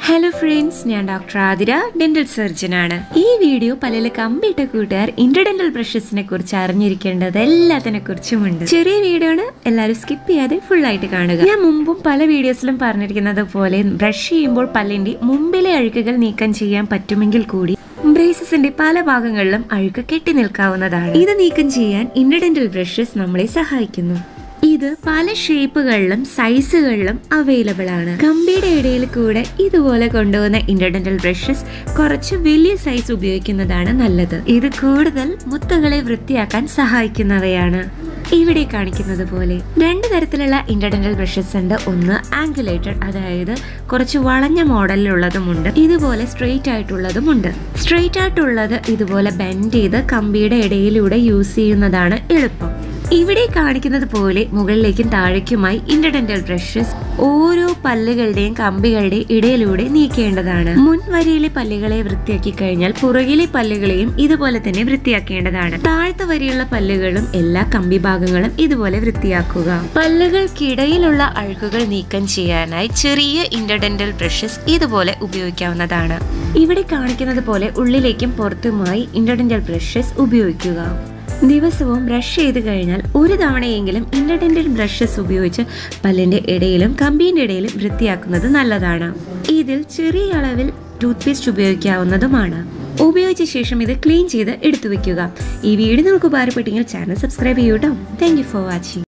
hello friends ഞാൻ doctor Athira dental surgeon ആണ് ഈ വീഡിയോ പലരിൽ കമ്പിട്ട കൂട്ടുകാർ ഇന്റർഡെന്റൽ ബ്രഷസിനെ കുറിച്ച് അറിഞ്ഞിരിക്കേണ്ടത് എല്ലാത്തിനെ കുറിച്ചുമുണ്ട് ചെറിയ വീഡിയോ ആണ് എല്ലാവരും സ്കിപ്പ് ചെയ്യാതെ ഫുൾ ആയിട്ട് കാണുക ഞാൻ മുമ്പും പല വീഡിയോസിലും പറഞ്ഞിരിക്കുന്നത് പോലെ ബ്രഷ് ചെയ്യുമ്പോൾ പല്ലിന്റെ മുമ്പിലെ അഴുക്കുകൾ നീക്കം ചെയ്യാൻ പറ്റുമെങ്കിൽ കൂടി ബ്രേസസിന്റെ പല ഭാഗങ്ങളിലും അഴുക്ക് കെട്ടി നിൽക്കാവുന്നതാണ് ഇത് നീക്കം ചെയ്യാൻ ഇന്നഡെന്റൽ ബ്രഷസ് നമ്മളെ സഹായിക്കുന്നു ഇത് പല ഷേപ്പുകളിലും സൈസുകളിലും അവൈലബിൾ ആണ് കമ്പിയുടെ ഇടയിൽ കൂടെ ഇതുപോലെ കൊണ്ടുപോകുന്ന ഇന്റർഡെന്റൽ ബ്രഷസ് കുറച്ച് വലിയ സൈസ് ഉപയോഗിക്കുന്നതാണ് നല്ലത് ഇത് കൂടുതൽ മുത്തുകളെ വൃത്തിയാക്കാൻ സഹായിക്കുന്നവയാണ് ഇവിടെ കാണിക്കുന്നത് പോലെ രണ്ട് തരത്തിലുള്ള ഇന്റർഡെന്റൽ ബ്രഷസ് ഉണ്ട് ഒന്ന് ആംഗുലേറ്റഡ് അതായത് കുറച്ച് വളഞ്ഞ മോഡലിലുള്ളതുമുണ്ട് ഇതുപോലെ സ്ട്രെയിറ്റ് ആയിട്ടുള്ളതുമുണ്ട് സ്ട്രെയിറ്റ് ആയിട്ടുള്ളത് ഇതുപോലെ ബെൻഡ് ചെയ്ത് കമ്പിയുടെ ഇടയിലൂടെ യൂസ് ചെയ്യുന്നതാണ് എളുപ്പം ഇവിടെ കാണിക്കുന്നത് പോലെ മുകളിലേക്കും താഴേക്കുമായി ഇന്റർഡെന്റൽ ബ്രഷസ് ഓരോ പല്ലുകളുടെയും കമ്പികളുടെയും ഇടയിലൂടെ നീക്കേണ്ടതാണ് മുൻവരിയിലെ പല്ലുകളെ വൃത്തിയാക്കി കഴിഞ്ഞാൽ പുറകിലെ പല്ലുകളെയും ഇതുപോലെ തന്നെ വൃത്തിയാക്കേണ്ടതാണ് താഴത്തെ വരിയുള്ള പല്ലുകളും എല്ലാ കമ്പി ഭാഗങ്ങളും ഇതുപോലെ വൃത്തിയാക്കുക പല്ലുകൾക്കിടയിലുള്ള അഴുക്കുകൾ നീക്കം ചെയ്യാനായി ചെറിയ ഇന്റർഡെന്റൽ ബ്രഷസ് ഇതുപോലെ ഉപയോഗിക്കാവുന്നതാണ് ഇവിടെ കാണിക്കുന്നത് പോലെ ഉള്ളിലേക്കും പുറത്തുമായി ഇന്റർഡെന്റൽ ബ്രഷസ് ഉപയോഗിക്കുക ദിവസവും ബ്രഷ് ചെയ്ത് കഴിഞ്ഞാൽ ഒരു തവണയെങ്കിലും ഇന്റർഡെന്റൽ ബ്രഷസ് ഉപയോഗിച്ച് പല്ലിന്റെ ഇടയിലും കമ്പിന്റെ ഇടയിലും വൃത്തിയാക്കുന്നത് നല്ലതാണ് ഇതിൽ ചെറിയ അളവിൽ ടൂത്ത് പേസ്റ്റ് ഉപയോഗിക്കാവുന്നതുമാണ് ഉപയോഗിച്ച ശേഷം ഇത് ക്ലീൻ ചെയ്ത് എടുത്തു വെക്കുക ഈ വീഡിയോ നിങ്ങൾക്ക് ഉപകാരപ്പെട്ടെങ്കിൽ ചാനൽ സബ്സ്ക്രൈബ് ചെയ്യൂട്ടോ താങ്ക് യു ഫോർ വാച്ചിങ്